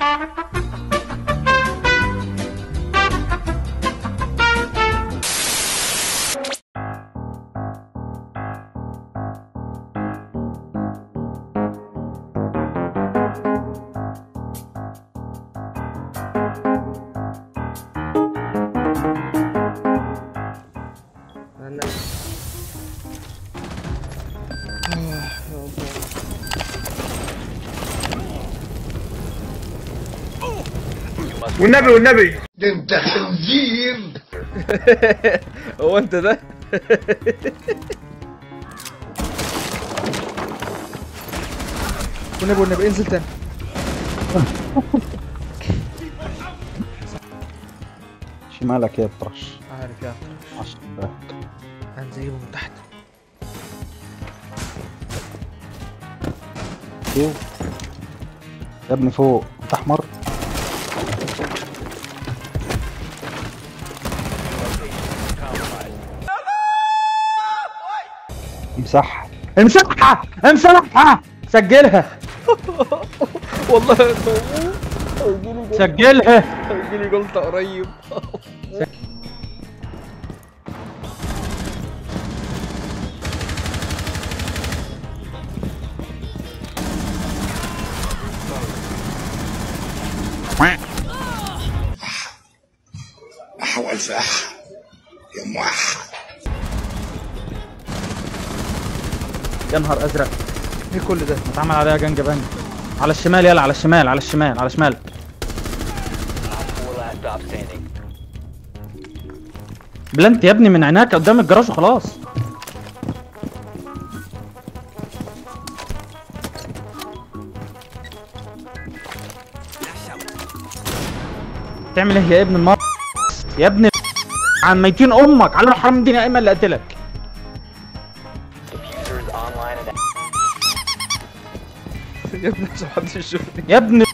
والنبي والنبي ده انت خنزير هو انت ده والنبي والنبي انزل تاني شمالك يا طرش عارف يا أخي. عشان الباك هنزيله من تحت فوق يا ابني فوق انت احمر امسحها امسحها امسحها سجلها والله سجلها هيجيلي جلطة قريب احول فاح يا موحد يا نهار ازرق ايه كل ده اتعمل عليها جنج بنج على الشمال يلا على الشمال على الشمال على الشمال Four last stop standing. بلانت يا ابني من عيناك قدام الجراج وخلاص تعمل ايه يا ابن المر يا ابن عن ميتين امك على الحرام دين ايمن اللي قتلك Diffuser is online and يا ابني عشان محدش يشوفني يا ابن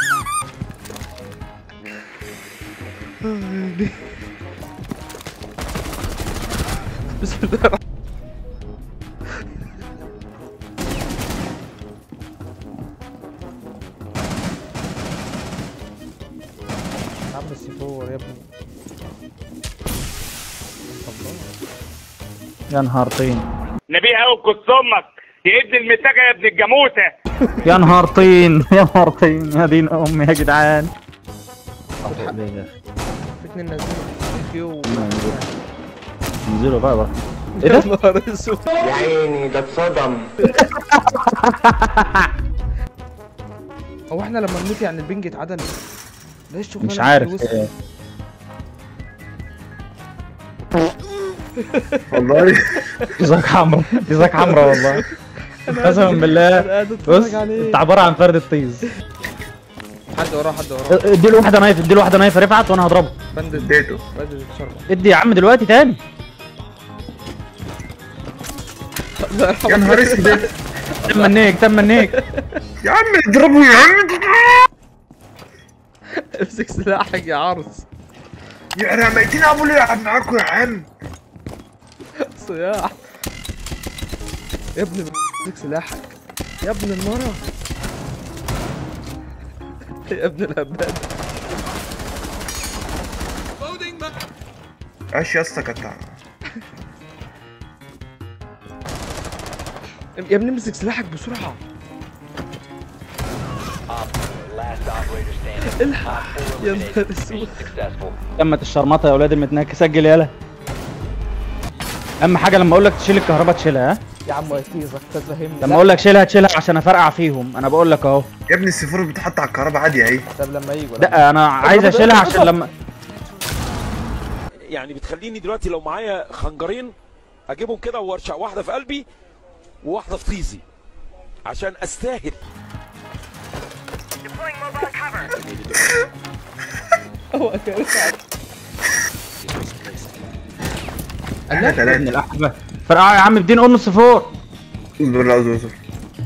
بسم الله الرحمن يا عم السفور يا ابني يا نهار طين نبيه قوي بكس امك يا ابن المساجة يا ابن الجاموسة يا نهار طين يا نهار طين يا دين امي يا جدعان في اتنين نازلين كيو انزلوا بقى بقى ايه يا ده؟ نهار اسود يا عيني ده اتصدم هو احنا لما نموت يعني البنج اتعدل ليه الشغلانه مش دي عارف وسط؟ إيه. والله جزاك حمرا جزاك حمرا والله قسما بالله انا قاعد بص اتفرج عليه انت عباره عن فرد الطيز حد وراه حد وراه ادي له واحده نايف ادي له واحده نايف يا رفعت وانا هضربه بند اديته بند الشربة ادي يا عم دلوقتي تاني الله يرحمه يا نهار اسود تم منيك تم منيك يا عم اضربه يا عم امسك سلاحك يا عرس يا انا ميتين ابو ليه يلعب معاكم يا عم صياح يا ابني امسك سلاحك يا ابن المرة يا ابن الهباد ايش يا اسطى كتع يا ابني امسك سلاحك بسرعة last operator standing. الحق Op four يا eliminated. نهار اسود Mission successful. تمت الشرمطه يا اولاد المتناك سجل يالا اهم حاجه لما اقول لك تشيل الكهرباء تشيلها ها يا عم ويتيزك تفهمني لما اقول لك شيلها تشيلها عشان افرقع فيهم انا بقول لك اهو يا ابني السفور بتحط على الكهرباء عادي اهي طب لما يجوا لا انا عايز اشيلها عشان لما يعني بتخليني دلوقتي لو معايا خنجرين اجيبهم كده وارشع واحده في قلبي وواحده في طيزي عشان استاهل هو كان احنا ابن ثلاثة الاحبه فرقعوا يا عم بدين ام الصفور اصبر لا اصبر اصبر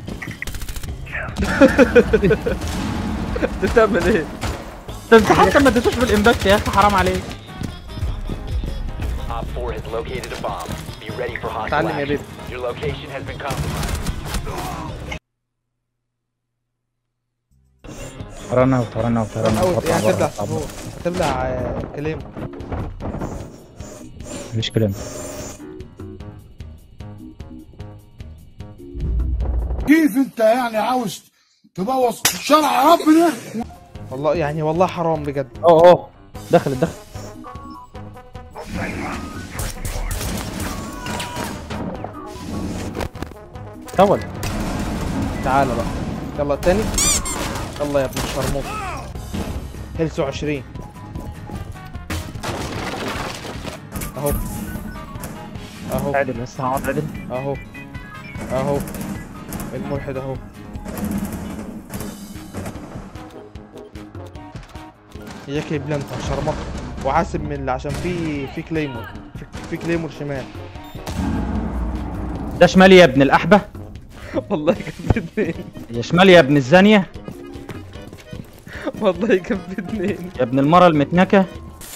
بتعمل ايه؟ ده انت حتى ما اديتوش بالامباكت يا اخي حرام عليك Op 4 has located a bomb. Be ready for hostile اتعلم يا action. بيبي Your location has been compromised. ترانا وترانا وترانا اوت وطلع يعني بره، هتبلع وطلع بره. سبور هتبلع آه، كلام مفيش كلام كيف انت يعني عاوز تبوظ شرع ربنا والله يعني والله حرام بجد اه اه دخلت دخل طول تعالى بقى يلا التاني يلا يا ابن الشرموط هيلسو 20 اهو اهو عدل بس هقعد عدل اهو اهو الملحد اهو اياك يا بلانتا شرمطة وعاسب من اللي عشان في في كليمور في, في كليمور شمال ده شمال يا ابن الأحبة والله كان في اتنين يا شمال يا ابن الزانية والله كان في اتنين يا ابن المرة المتنكة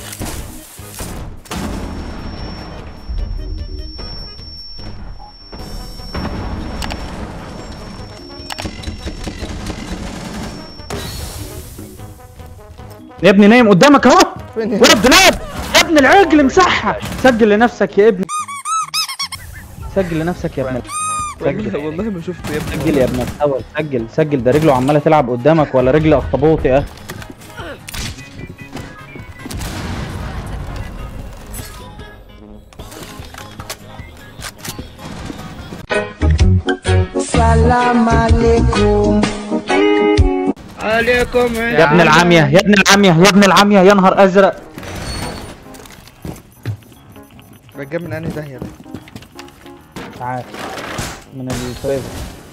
يا ابني نايم قدامك اهو فين ولا الدولاب يا ابن العجل مسحها سجل لنفسك يا ابني سجل لنفسك يا ابن والله, سجل والله ما شفته يا ابني سجل يا ابن الأول سجل سجل ده رجله عمالة تلعب قدامك ولا رجل اخطبوط يا اخي يا ابن العامية يا ابن العامية يا ابن العامية يا نهار ازرق رجع من انهي داهية ده تعال من الفريزر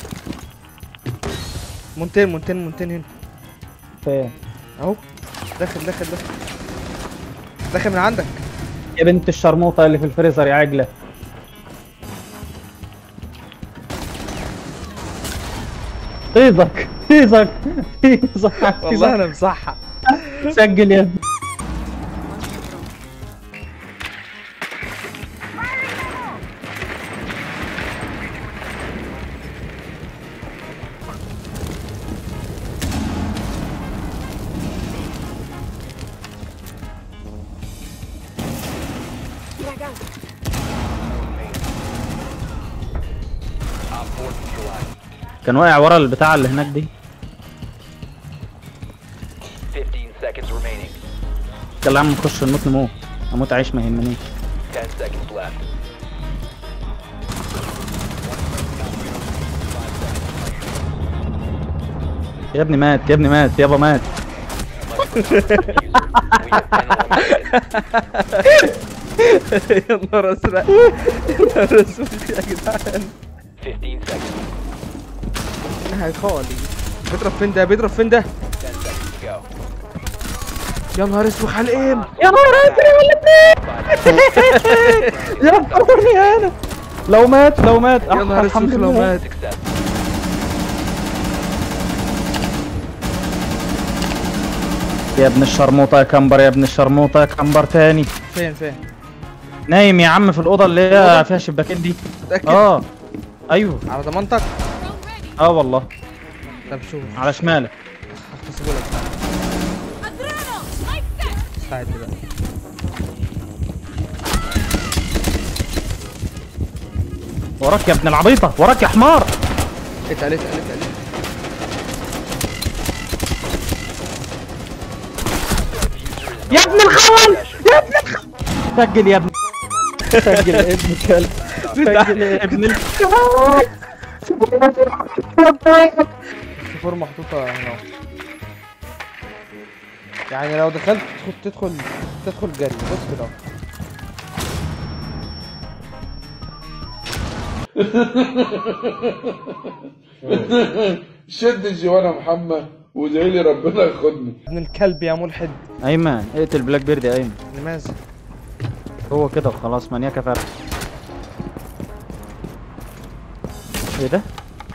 مونتين مونتين مونتين هنا فين اهو داخل داخل داخل داخل من عندك يا بنت الشرموطة اللي في الفريزر يا عجلة طيزك طيزك طيزك والله انا مصحى سجل يا ابني Op 4 neutralized. كان واقع ورا البتاع اللي هناك دي 15 seconds remaining. يلا يا عم نخش نموت نموت اموت عيش ما يهمنيش 10 seconds left. يا ابني مات يا ابني مات يابا مات We have 10 eliminated. يا نهار ازرق يا نهار اسود يا جدعان 15 seconds. هيخالي بيضرب فين ده بيضرب فين ده 10 seconds to go. يا نهار اسود على الايم يا نهار ازرق يا نهارني انا لو مات لو مات يا نهار الحمد اسود لو لله. مات Success. يا ابن الشرموطة يا كمبر يا ابن الشرموطة يا كمبر تاني فين فين نايم يا عم في الأوضة اللي هي فيها شباكين دي متأكد اه ايوه على ضمانتك اه والله طب شوف على شمالك هغتصبه لك ساعدني بقى وراك يا ابن العبيطة وراك يا حمار اتقل اتقل اتقل يا ابن الخول يا ابن الخول سجل يا ابن سجل يا ابن الكلب سجل يا ابن الكلب الصفور محطوطة هنا يعني لو دخلت تدخل تدخل تدخل جري بص كده شد الجوانه محمد وادعي لي ربنا ياخدني ابن الكلب يا ملحد ايمن اقتل بلاك بيرد يا ايمن لماذا هو كده وخلاص منياكة فرق ايه ده؟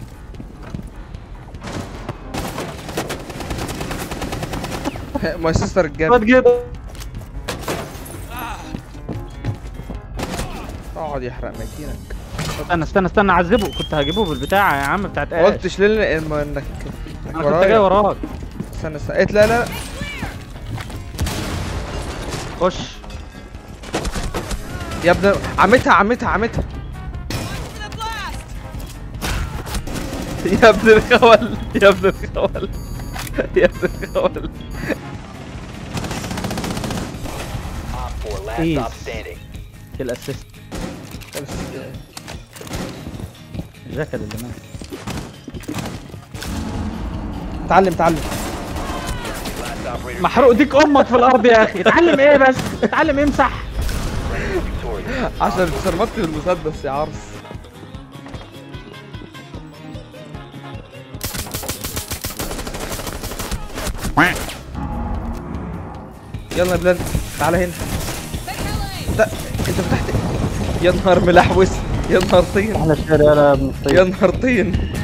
ماي سيستر الجاب واد كده اقعد يحرق ميتينك استنى استنى استنى اعذبه كنت هجيبه بالبتاع يا عم بتاعت ما اش قلتش ليه إن- انك انا كنت جاي وراك استنى استنى إيه لا لا خش يا ابن عمتها عمتها عمتها يا ابن الخول يا ابن الخول يا ابن الخول Op 4 last Please. stop standing. كل اسيست جاكل اللي مات تعلم تعلم Last operator محروق ديك امك في الارض يا اخي اتعلم ايه بس اتعلم امسح victorious. عشان اتشرمطت بالمسدس يا عرس يلا يا بلال تعالى هنا لا انت فتحت يا نهار ملحوس يا نهار طين احلى شارع يا ابن الطيب يا نهار طين